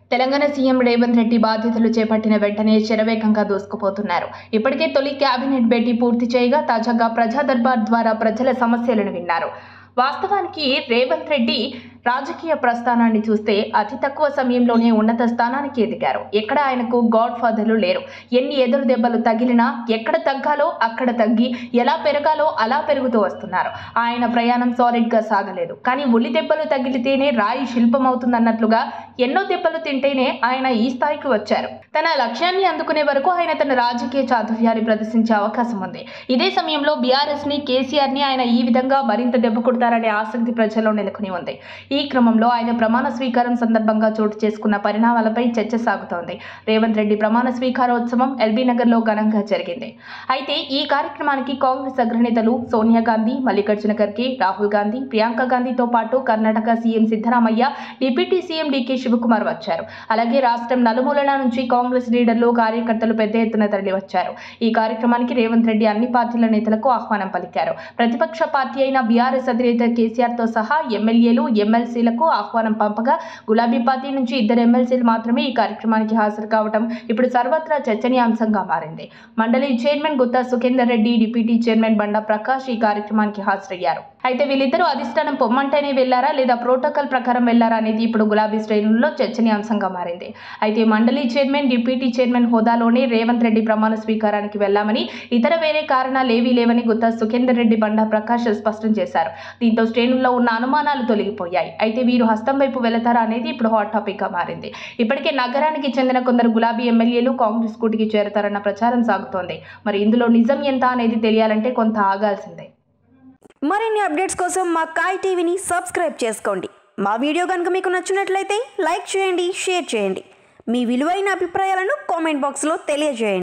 Telangana CM Revanth Reddy బాధ్యతలు చేపట్టిన వెంటనే శరవేగంగా దూసుకుపోతున్నారు ఇప్పటికే తొలి కేబినెట్ భేటీ పూర్తి చేయగా తాజాగా ప్రజా దర్బార్ ద్వారా ప్రజల సమస్యలను విన్నారు వాస్తవానికి రేవంత్ రెడ్డి రాజకీయ ప్రస్థానాన్ని చూస్తే అతి తక్కువ సమయంలోనే ఉన్నత స్థానానికి ఎదిగారు ఎక్కడ ఆయనకు గాడ్ ఫాదర్లు లేరు ఎన్ని ఎదురు దెబ్బలు తగిలినా ఎక్కడ తగ్గాలో అక్కడ తగ్గి ఎలా పెరగాలో అలా పెరుగుతూ వస్తున్నారు ఆయన ప్రయాణం సాలిడ్గా సాగలేదు కానీ ఉల్లి దెబ్బలు తగిలితేనే రాయి శిల్పం అవుతుందన్నట్లుగా ఎన్నో దెబ్బలు తింటేనే ఆయన ఈ స్థాయికి వచ్చారు తన లక్ష్యాన్ని అందుకునే వరకు ఆయన తన రాజకీయ చాతుర్యాన్ని ప్రదర్శించే అవకాశం ఉంది ఇదే సమయంలో బీఆర్ఎస్ ని కేసీఆర్ ని ఆయన ఈ విధంగా మరింత దెబ్బ కొడతారనే ఆసక్తి ప్రజల్లో నెలకొని ఉంది ఈ క్రమంలో ఆయన ప్రమాణ స్వీకారం సందర్భంగా చోటు చేసుకున్న పరిణామాలపై చర్చ సాగుతోంది రేవంత్ రెడ్డి ప్రమాణ స్వీకారోత్సవం ఎల్బీ నగర్లో ఘనంగా జరిగింది అయితే ఈ కార్యక్రమానికి కాంగ్రెస్ అగ్రనేతలు సోనియా గాంధీ మల్లికార్జున ఖర్గే రాహుల్ గాంధీ ప్రియాంక గాంధీతో పాటు Karnataka CM Siddaramaiah deputy CM DK Shivakumar వచ్చారు అలాగే రాష్ట్రం నలుమూలల నుంచి కాంగ్రెస్ లీడర్లు కార్యకర్తలు పెద్ద ఎత్తున తరలి వచ్చారు ఈ కార్యక్రమానికి రేవంత్ రెడ్డి అన్ని పార్టీల నేతలకు ఆహ్వానం పలికారు ప్రతిపక్ష పార్టీ అయిన బీఆర్ఎస్ అధినేత కేసీఆర్ తో సహా ఎమ్మెల్యేలు ఎమ్మెల్సీలకు ఆహ్వానం పంపగా గులాబీ పార్టీ నుంచి ఇద్దరు ఎమ్మెల్సీలు మాత్రమే ఈ కార్యక్రమానికి హాజరు కావడం ఇప్పుడు సర్వత్రా చర్చనీయాంశంగా మారింది మండలి chairman Gutta Sukhender Reddy deputy chairman Banda Prakash ఈ కార్యక్రమానికి హాజరయ్యారు అయితే వీళ్ళిద్దరూ అధిష్టానం పొమ్మంటేనే వెళ్లారా లేదా ప్రోటోకాల్ ప్రకారం వెళ్లారా అనేది ఇప్పుడు గులాబీ శ్రేణుల్లో చర్చనీయాంశంగా మారింది అయితే మండలి చైర్మన్ డిప్యూటీ చైర్మన్ హోదాలోనే రేవంత్ రెడ్డి ప్రమాణ స్వీకారానికి వెళ్లామని ఇతర వేరే కారణాలు ఏవీ లేవని గుత్తా సుఖేందర్ రెడ్డి బండా ప్రకాష్ స్పష్టం చేశారు దీంతో శ్రేణుల్లో ఉన్న అనుమానాలు తొలగిపోయాయి అయితే వీరు హస్తం వైపు వెళతారా అనేది ఇప్పుడు హాట్ టాపిక్ గా మారింది ఇప్పటికే నగరానికి చెందిన కొందరు గులాబీ ఎమ్మెల్యేలు కాంగ్రెస్ కూటికి చేరతారన్న ప్రచారం సాగుతోంది మరి ఇందులో నిజం ఎంత అనేది తెలియాలంటే కొంత ఆగాల్సిందే మరిన్ని అప్డేట్స్ కోసం మా కాయ్ టీవీని సబ్స్క్రైబ్ చేసుకోండి మా వీడియో కనుక మీకు నచ్చినట్లయితే లైక్ చేయండి షేర్ చేయండి మీ విలువైన అభిప్రాయాలను కామెంట్ బాక్స్లో తెలియజేయండి